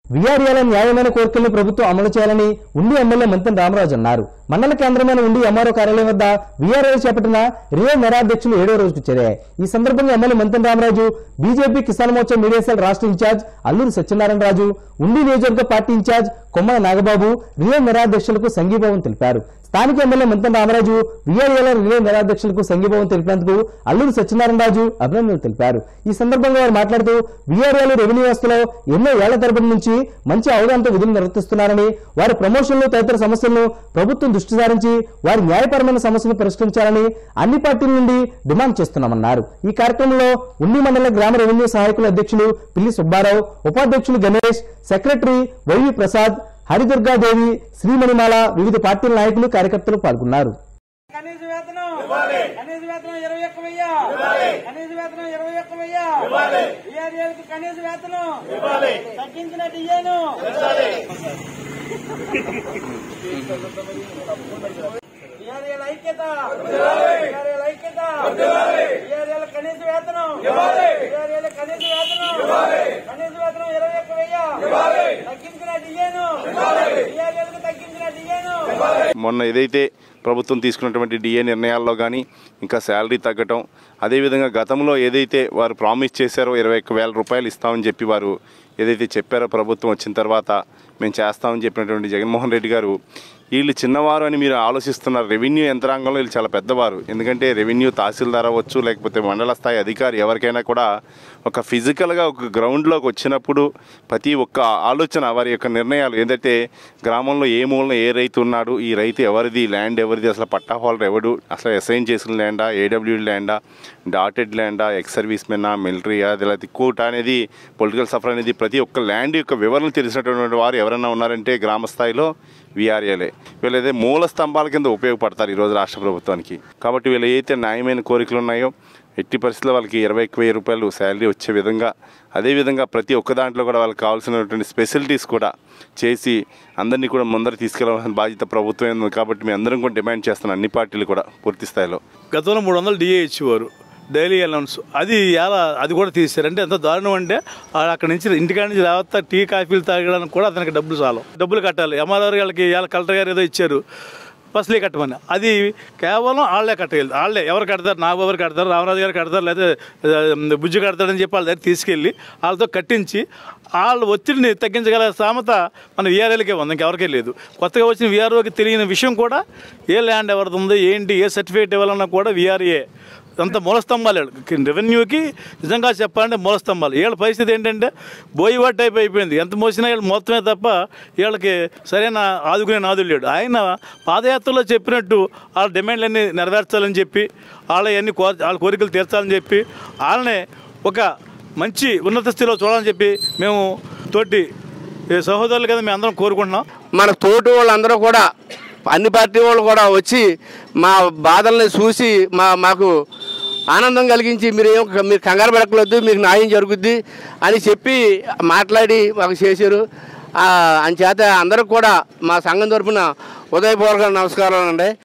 వీఆర్ఏల న్యాయమైన కోరికలను ప్రభుత్వం అమలు చేయాలని ఉండి ఎమ్మెల్యే మంతెన రామరాజు అన్నారు మండల కేంద్రమైన ఉండి ఎంఆర్ఓ కార్యాలయం వద్ద వీఆర్ఏ చేపట్టిన రియో నిరాధ్యక్షులు ఏడో రోజుకు చేరాయి ఈ సందర్భంగా MLA Mantena Ramaraju BJP Kisan Morcha media cell రాష్ట్ర ఇన్ఛార్జ్ అల్లూరి సత్యనారాయణ రాజు ఉండి నియోజకవర్గ పార్టీ ఇన్ఛార్జ్ కొమ్మల నాగబాబు రియో నిరాధ్యక్షులకు సంఘీభావం తెలిపారు స్థానిక ఎమ్మెల్యే మంతెన రామరాజు వీఆర్ఏల రిలే నిరాధ్యక్షులకు సంఘీభావం తెలిపినందుకు అల్లూరి సత్యనారాయణ రాజు అభినందనలు తెలిపారు ఈ సందర్భంగా వారు మాట్లాడుతూ వీఆర్ఏలు రెవెన్యూ వ్యవస్థలో ఎన్నో ఏళ్ల తరబడి నుంచి మంచి అవగాహనతో విధులు నిర్వర్తిస్తున్నారని వారి ప్రమోషన్లు తదితర సమస్యలను ప్రభుత్వం దృష్టి సారించి వారి న్యాయపరమైన సమస్యలు పరిష్కరించాలని అన్ని పార్టీల నుండి డిమాండ్ చేస్తున్నామన్నారు ఈ కార్యక్రమంలో ఉండి మండల గ్రామ రెవెన్యూ సహాయకుల అధ్యక్షులు పిల్లి సుబ్బారావు ఉపాధ్యక్షులు గణేష్ సెక్రటరీ వైవి ప్రసాద్ హరిదుర్గాదేవి శ్రీమణిమాల వివిధ పార్టీల నాయకులు కార్యకర్తలు పాల్గొన్నారు కనీస వేతనం కనీస వేతనం ఇరవై ఒక్క వెయ్యి కనీస వేతనం ఇరవై ఒక్క వెయ్యి ఏరియాలకు కనీస వేతనం తగ్గించిన డిఏను ఏరియాల ఐక్యత ఏరియాల ఐక్యత ఏరియాల కనీస వేతనం ఏరియాల కనీస వేతనం కనీస వేతనం ఇరవై ఒక్క వెయ్యి తగ్గించిన డిఏను ఏరియాలకు తగ్గించిన డిఏను మొన్న ఏదైతే ప్రభుత్వం తీసుకున్నటువంటి డిఏ నిర్ణయాల్లో కానీ ఇంకా శాలరీ తగ్గటం అదేవిధంగా గతంలో ఏదైతే వారు ప్రామిస్ చేశారో ఇరవై ఒక్క వేల రూపాయలు ఇస్తామని చెప్పి వారు ఏదైతే చెప్పారో ప్రభుత్వం వచ్చిన తర్వాత మేము చేస్తామని చెప్పినటువంటి జగన్మోహన్ రెడ్డి గారు వీళ్ళు చిన్నవారు అని మీరు ఆలోచిస్తున్నారు రెవెన్యూ యంత్రాంగంలో వీళ్ళు చాలా పెద్దవారు ఎందుకంటే రెవెన్యూ తహసీల్దార్ అవ్వచ్చు లేకపోతే మండల స్థాయి అధికారి ఎవరికైనా కూడా ఒక ఫిజికల్గా ఒక గ్రౌండ్లోకి వచ్చినప్పుడు ప్రతి ఒక్క ఆలోచన వారి యొక్క నిర్ణయాలు ఏదైతే గ్రామంలో ఏ మూలన ఏ రైతు ఉన్నాడు ఈ రైతు ఎవరిది ల్యాండ్ ఎవరిది అసలు పట్టా హోల్డర్ ఎవడు అసలు అసైన్ చేసిన ల్యాండా ఏడబ్ల్యూ ల్యాండా డాటెడ్ ల్యాండా ఎక్స్ సర్వీస్ మెన్నా మిలిటరీయా లేకపోతే కోట అనేది పొలిటికల్ సఫర్ అనేది ప్రతి ఒక్క ల్యాండ్ యొక్క వివరణ తెలిసినటువంటి వారు ఎవరైనా ఉన్నారంటే గ్రామ స్థాయిలో వీఆర్ఏలే వీళ్ళైతే మూల స్తంభాల కింద ఉపయోగపడతారు ఈరోజు రాష్ట్ర ప్రభుత్వానికి కాబట్టి వీళ్ళు ఏదైతే న్యాయమైన కోరికలు ఉన్నాయో ఎట్టి పరిస్థితుల్లో వాళ్ళకి ఇరవై ఒక్క వెయ్యి రూపాయలు శాలరీ వచ్చే విధంగా అదేవిధంగా ప్రతి ఒక్క దాంట్లో కూడా వాళ్ళకి కావాల్సినటువంటి స్పెషాలిటీస్ కూడా చేసి అందరినీ కూడా ముందర తీసుకెళ్ళవలసిన బాధ్యత ప్రభుత్వం ఉంది కాబట్టి మేము అందరం కూడా డిమాండ్ చేస్తున్నాం అన్ని పార్టీలు కూడా పూర్తి స్థాయిలో గతంలో మూడు వందలు డిఏ ఇచ్చేవారు డైలీ అలౌన్స్ అది ఎలా అది కూడా తీశారు అంటే ఎంత దారుణం అంటే ఆడ అక్కడ నుంచి ఇంటికాడ నుంచి రావత్తా టీ కాఫీలు తాగడానికి కూడా అతనికి డబ్బులు చాలు డబ్బులు కట్టాలి ఎంఆర్ఆర్ వాళ్ళకి ఇవాళ కలెక్టర్ గారు ఏదో ఇచ్చారు ఫస్ట్లీ కట్టమని అది కేవలం వాళ్ళే కట్టగలదు వాళ్ళే ఎవరు కడతారు నాగబాబు గారు కడతారు రామరాజు గారు కడతారు లేదా ఆ, బుజ్జి కడతాడని చెప్పి వాళ్ళ దగ్గర తీసుకెళ్ళి వాళ్ళతో కట్టించి వాళ్ళ ఒత్తిడిని తగ్గించగల సామెత మన వీఆర్ఏలకే ఉంది ఇంకెవరికే లేదు కొత్తగా వచ్చిన వీఆర్ఓకి తెలియని విషయం కూడా ఏ ల్యాండ్ ఎవరిది ఉంది ఏంటి ఏ సర్టిఫికేట్ ఇవ్వాలన్నా కూడా వీఆర్ఏ అంత మూలస్తంభాలు వీళ్ళు. రెవెన్యూకి నిజంగా చెప్పాలంటే మూలస్తంభాలు వీళ్ళ పరిస్థితి ఏంటంటే బోయివాట్ టైప్ అయిపోయింది ఎంత మోసినా వీళ్ళు మొత్తమే తప్ప వీళ్ళకి సరైన ఆదుకునే నాదులు లేడు ఆయన పాదయాత్రలో చెప్పినట్టు వాళ్ళ డిమాండ్లన్నీ నెరవేర్చాలని చెప్పి వాళ్ళ అన్ని కో వాళ్ళ కోరికలు తీర్చాలని చెప్పి వాళ్ళనే ఒక మంచి ఉన్నత స్థితిలో చూడాలని చెప్పి మేము తోటి ఈ సహోదరులు కదా మేము అందరం కోరుకుంటున్నాం మన తోటి వాళ్ళందరూ కూడా అన్ని పార్టీ వాళ్ళు కూడా వచ్చి మా బాధల్ని చూసి మా మాకు ఆనందం కలిగించి మీరు ఏం మీరు కంగారు పడకలేదు మీకు న్యాయం జరుగుద్ది అని చెప్పి మాట్లాడి మాకు చేశారు ఆ, అంచేత అందరూ కూడా మా సంఘం తరపున ఉదయపూర్వక నమస్కారాలు అండి